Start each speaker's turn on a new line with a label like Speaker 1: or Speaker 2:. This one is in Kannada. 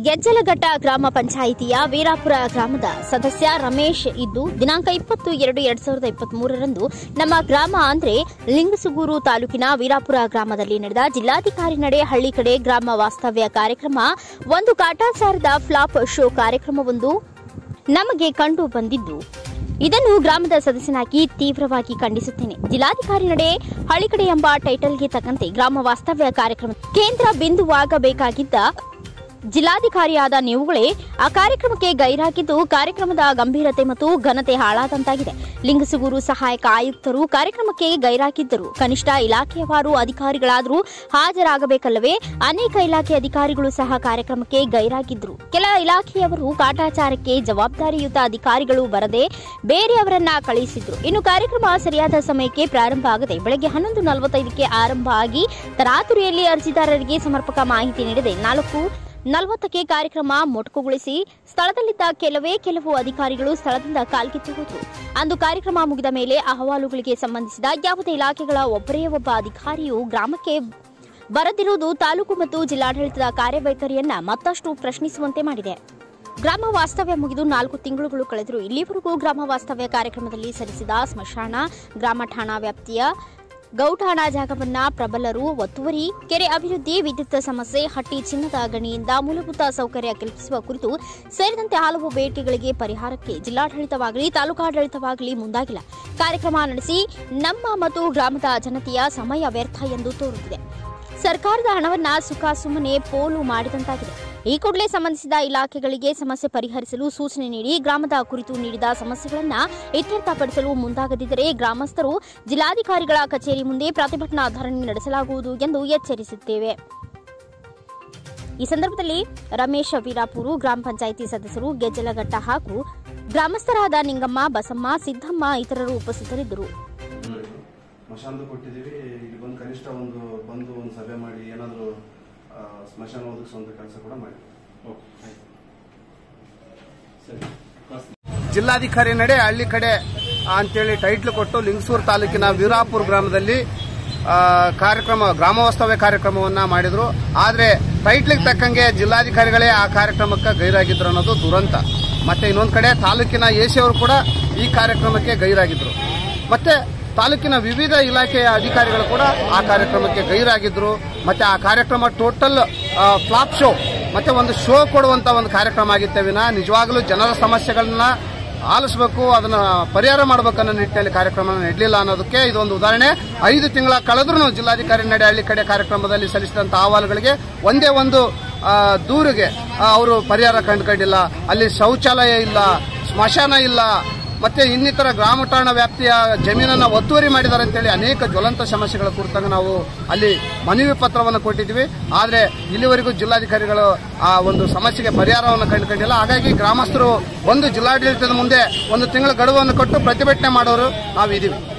Speaker 1: ಗೆಜ್ಜಲಘಟ್ಟ ಗ್ರಾಮ ಪಂಚಾಯಿತಿಯ ವೀರಾಪುರ ಗ್ರಾಮದ ಸದಸ್ಯ ರಮೇಶ್ ಇದ್ದು ದಿನಾಂಕ ಇಪ್ಪತ್ತು ಎರಡು ಎರಡ್ ಸಾವಿರದ ಇಪ್ಪತ್ತ್ ಮೂರರಂದು ನಮ್ಮ ಗ್ರಾಮ ಅಂದ್ರೆ ಲಿಂಗಸುಗೂರು ತಾಲೂಕಿನ ವೀರಾಪುರ ಗ್ರಾಮದಲ್ಲಿ ನಡೆದ ಜಿಲ್ಲಾಧಿಕಾರಿ ನಡೆ ಹಳ್ಳಿ ಕಡೆ ಗ್ರಾಮ ವಾಸ್ತವ್ಯ ಕಾರ್ಯಕ್ರಮ ಒಂದು ಕಾಟಾಚಾರದ ಫ್ಲಾಪ್ ಶೋ ಕಾರ್ಯಕ್ರಮವೊಂದು ನಮಗೆ ಕಂಡು ಬಂದಿದ್ದು ಇದನ್ನು ಗ್ರಾಮದ ಸದಸ್ಯನಾಗಿ ತೀವ್ರವಾಗಿ ಖಂಡಿಸುತ್ತೇನೆ ಜಿಲ್ಲಾಧಿಕಾರಿ ನಡೆ ಹಳ್ಳಿಕಡೆ ಎಂಬ ಟೈಟಲ್ಗೆ ತಕ್ಕಂತೆ ಗ್ರಾಮ ವಾಸ್ತವ್ಯ ಕಾರ್ಯಕ್ರಮ ಕೇಂದ್ರ ಬಿಂದುವಾಗಬೇಕಾಗಿದ್ದ ಜಿಲ್ಲಾಧಿಕಾರಿಯಾದ ನೀವುಗಳೇ ಆ ಕಾರ್ಯಕ್ರಮಕ್ಕೆ ಗೈರಾಗಿದ್ದು ಕಾರ್ಯಕ್ರಮದ ಗಂಭೀರತೆ ಮತ್ತು ಘನತೆ ಹಾಳಾದಂತಾಗಿದೆ ಲಿಂಗಸುಗೂರು ಸಹಾಯಕ ಆಯುಕ್ತರು ಕಾರ್ಯಕ್ರಮಕ್ಕೆ ಗೈರಾಗಿದ್ದರು ಕನಿಷ್ಠ ಇಲಾಖೆಯವಾರು ಅಧಿಕಾರಿಗಳಾದರೂ ಹಾಜರಾಗಬೇಕಲ್ಲವೇ ಅನೇಕ ಇಲಾಖೆ ಅಧಿಕಾರಿಗಳು ಸಹ ಕಾರ್ಯಕ್ರಮಕ್ಕೆ ಗೈರಾಗಿದ್ದರು ಕೆಲ ಇಲಾಖೆಯವರು ಕಾಟಾಚಾರಕ್ಕೆ ಜವಾಬ್ದಾರಿಯುತ ಅಧಿಕಾರಿಗಳು ಬರದೆ ಬೇರೆಯವರನ್ನ ಕಳುಹಿಸಿದ್ರು ಇನ್ನು ಕಾರ್ಯಕ್ರಮ ಸರಿಯಾದ ಸಮಯಕ್ಕೆ ಪ್ರಾರಂಭ ಆಗದೆ ಬೆಳಗ್ಗೆ ಹನ್ನೊಂದು ನಲವತ್ತೈದಕ್ಕೆ ಆರಂಭ ಆಗಿ ತರಾತುರಿಯಲ್ಲಿ ಅರ್ಜಿದಾರರಿಗೆ ಸಮರ್ಪಕ ಮಾಹಿತಿ ನೀಡದೆ ನಾಲ್ಕು ನಲವತ್ತಕ್ಕೆ ಕಾರ್ಯಕ್ರಮ ಮೊಟಕುಗೊಳಿಸಿ ಸ್ಥಳದಲ್ಲಿದ್ದ ಕೆಲವೇ ಕೆಲವು ಅಧಿಕಾರಿಗಳು ಸ್ಥಳದಿಂದ ಕಾಲ್ಕಿತ್ತು ಹೋದರು ಅಂದು ಕಾರ್ಯಕ್ರಮ ಮುಗಿದ ಮೇಲೆ ಅಹವಾಲುಗಳಿಗೆ ಸಂಬಂಧಿಸಿದ ಯಾವುದೇ ಇಲಾಖೆಗಳ ಒಬ್ಬರೇ ಒಬ್ಬ ಅಧಿಕಾರಿಯು ಗ್ರಾಮಕ್ಕೆ ಬರದಿರುವುದು ತಾಲೂಕು ಮತ್ತು ಜಿಲ್ಲಾಡಳಿತದ ಕಾರ್ಯವೈಖರಿಯನ್ನ ಮತ್ತಷ್ಟು ಪ್ರಶ್ನಿಸುವಂತೆ ಮಾಡಿದೆ ಗ್ರಾಮ ವಾಸ್ತವ್ಯ ಮುಗಿದು ನಾಲ್ಕು ತಿಂಗಳುಗಳು ಕಳೆದರೂ ಇಲ್ಲಿವರೆಗೂ ಗ್ರಾಮ ವಾಸ್ತವ್ಯ ಕಾರ್ಯಕ್ರಮದಲ್ಲಿ ಸಲ್ಲಿಸಿದ ಸ್ಮಶಾನ ಗ್ರಾಮ ಠಾಣಾ ವ್ಯಾಪ್ತಿಯ ಗೌಠಾಣಾ ಜಾಗವನ್ನ ಪ್ರಬಲರು ಒತ್ತುವರಿ ಕೆರೆ ಅಭಿವೃದ್ಧಿ ವಿದ್ಯುತ್ ಸಮಸ್ಯೆ ಹಟ್ಟಿ ಚಿನ್ನದ ಗಣಿಯಿಂದ ಮೂಲಭೂತ ಸೌಕರ್ಯ ಕಲ್ಪಿಸುವ ಕುರಿತು ಸೇರಿದಂತೆ ಹಲವು ಬೇಡಿಕೆಗಳಿಗೆ ಪರಿಹಾರಕ್ಕೆ ಜಿಲ್ಲಾಡಳಿತವಾಗಲಿ ತಾಲೂಕಾಡಳಿತವಾಗಲಿ ಮುಂದಾಗಿಲ್ಲ ಕಾರ್ಯಕ್ರಮ ನಡೆಸಿ ನಮ್ಮ ಮತ್ತು ಗ್ರಾಮದ ಜನತೆಯ ಸಮಯ ವ್ಯರ್ಥ ಎಂದು ತೋರುತ್ತಿದೆ ಸರ್ಕಾರದ ಹಣವನ್ನ ಸುಖ ಸುಮ್ಮನೆ ಪೋಲು ಮಾಡಿದಂತಾಗಿದೆ ಈ ಕೂಡಲೇ ಸಂಬಂಧಿಸಿದ ಇಲಾಖೆಗಳಿಗೆ ಸಮಸ್ಯೆ ಪರಿಹರಿಸಲು ಸೂಚನೆ ನೀಡಿ ಗ್ರಾಮದ ಕುರಿತು ನೀಡಿದ ಸಮಸ್ಯೆಗಳನ್ನ ಇತ್ಯರ್ಥಪಡಿಸಲು ಮುಂದಾಗದಿದ್ದರೆ ಗ್ರಾಮಸ್ಥರು ಜಿಲ್ಲಾಧಿಕಾರಿಗಳ ಕಚೇರಿ ಮುಂದೆ ಪ್ರತಿಭಟನಾ ಧರಣಿ ನಡೆಸಲಾಗುವುದು ಎಂದು ಎಚ್ಚರಿಸುತ್ತೇವೆ ಈ ಸಂದರ್ಭದಲ್ಲಿ ರಮೇಶ್ ವೀರಾಪುರು ಗ್ರಾಮ ಪಂಚಾಯಿತಿ ಸದಸ್ಯರು ಗೆಜ್ಜಲಘಟ್ಟ ಹಾಗೂ ಗ್ರಾಮಸ್ಥರಾದ ನಿಂಗಮ್ಮ ಬಸಮ್ಮ ಸಿದ್ದಮ್ಮ ಇತರರು ಉಪಸ್ಥಿತರಿದ್ದರು
Speaker 2: ಸ್ಮಶಾನದ ಕೊಟ್ಟಿದ್ದೀವಿ ಇಲ್ಲಿ ಬಂದು ಕನಿಷ್ಠ ಒಂದು ಬಂದು ಒಂದು ಸಭೆ ಮಾಡಿ ಏನಾದರೂ ಸ್ಮಶಾನ ಒದಗಿಸುವಂಥ ಕೆಲಸ ಕೂಡ ಮಾಡಿ
Speaker 3: ಜಿಲ್ಲಾಧಿಕಾರಿ ನಡೆ ಹಳ್ಳಿ ಕಡೆ ಅಂತೇಳಿ ಟೈಟ್ಲ್ ಕೊಟ್ಟು ಲಿಂಗಸೂರು ತಾಲೂಕಿನ ವೀರಾಪುರ ಗ್ರಾಮದಲ್ಲಿ ಆ, ಕಾರ್ಯಕ್ರಮ ಗ್ರಾಮ ವಾಸ್ತವ್ಯ ಕಾರ್ಯಕ್ರಮವನ್ನ ಮಾಡಿದ್ರು ಆದ್ರೆ ಟೈಟ್ಲಿಗೆ ತಕ್ಕಂಗೆ ಜಿಲ್ಲಾಧಿಕಾರಿಗಳೇ ಆ ಕಾರ್ಯಕ್ರಮಕ್ಕೆ ಗೈರಾಗಿದ್ರು ಅನ್ನೋದು ದುರಂತ ಮತ್ತೆ ಇನ್ನೊಂದು ಕಡೆ ತಾಲೂಕಿನ ಎಸಿ ಅವರು ಕೂಡ ಈ ಕಾರ್ಯಕ್ರಮಕ್ಕೆ ಗೈರಾಗಿದ್ರು ಮತ್ತೆ ತಾಲೂಕಿನ ವಿವಿಧ ಇಲಾಖೆಯ ಅಧಿಕಾರಿಗಳು ಕೂಡ ಆ ಕಾರ್ಯಕ್ರಮಕ್ಕೆ ಗೈರಾಗಿದ್ರು ಮತ್ತೆ ಆ ಕಾರ್ಯಕ್ರಮ ಟೋಟಲ್ ಫ್ಲಾಪ್ ಶೋ ಮತ್ತೆ ಒಂದು ಶೋ ಕೊಡುವಂತ ಒಂದು ಕಾರ್ಯಕ್ರಮ ಆಗಿತ್ತೆ ವಿನ ನಿಜವಾಗಲೂ ಜನರ ಸಮಸ್ಯೆಗಳನ್ನ ಆಲಿಸಬೇಕು ಅದನ್ನ ಪರಿಹಾರ ಮಾಡಬೇಕನ್ನೋ ನಿಟ್ಟಿನಲ್ಲಿ ಕಾರ್ಯಕ್ರಮ ನಡೆಯಲಿಲ್ಲ ಅನ್ನೋದಕ್ಕೆ ಇದೊಂದು ಉದಾಹರಣೆ ಐದು ತಿಂಗಳ ಕಳೆದ್ರೂ ಜಿಲ್ಲಾಧಿಕಾರಿ ನಡೆ ಹಳ್ಳಿ ಕಡೆ ಕಾರ್ಯಕ್ರಮದಲ್ಲಿ ಸಲ್ಲಿಸಿದಂತ ಅಹವಾಲುಗಳಿಗೆ ಒಂದೇ ಒಂದು ಆ, ದೂರಿಗೆ ಅವರು ಪರಿಹಾರ ಕಂಡುಕೊಂಡಿಲ್ಲ ಅಲ್ಲಿ ಶೌಚಾಲಯ ಇಲ್ಲ ಸ್ಮಶಾನ ಇಲ್ಲ ಮತ್ತೆ ಇನ್ನಿತರ ಗ್ರಾಮ ಠಾಣಾ ವ್ಯಾಪ್ತಿಯ ಜಮೀನನ್ನ ಒತ್ತುವರಿ ಮಾಡಿದ್ದಾರೆ ಅಂತೇಳಿ ಅನೇಕ ಜ್ವಲಂತ ಸಮಸ್ಯೆಗಳ ಕುರಿತಾಗ ನಾವು ಅಲ್ಲಿ ಮನವಿ ಪತ್ರವನ್ನು ಕೊಟ್ಟಿದ್ವಿ ಆದ್ರೆ ಇಲ್ಲಿವರೆಗೂ ಜಿಲ್ಲಾಧಿಕಾರಿಗಳು ಆ ಒಂದು ಸಮಸ್ಯೆಗೆ ಪರಿಹಾರವನ್ನು ಕಂಡುಕೊಂಡಿಲ್ಲ ಹಾಗಾಗಿ ಗ್ರಾಮಸ್ಥರು ಒಂದು ಜಿಲ್ಲಾಡಳಿತದ ಮುಂದೆ ಒಂದು ತಿಂಗಳ ಗಡುವನ್ನು ಕೊಟ್ಟು ಪ್ರತಿಭಟನೆ ಮಾಡೋರು ನಾವಿದ್ದೀವಿ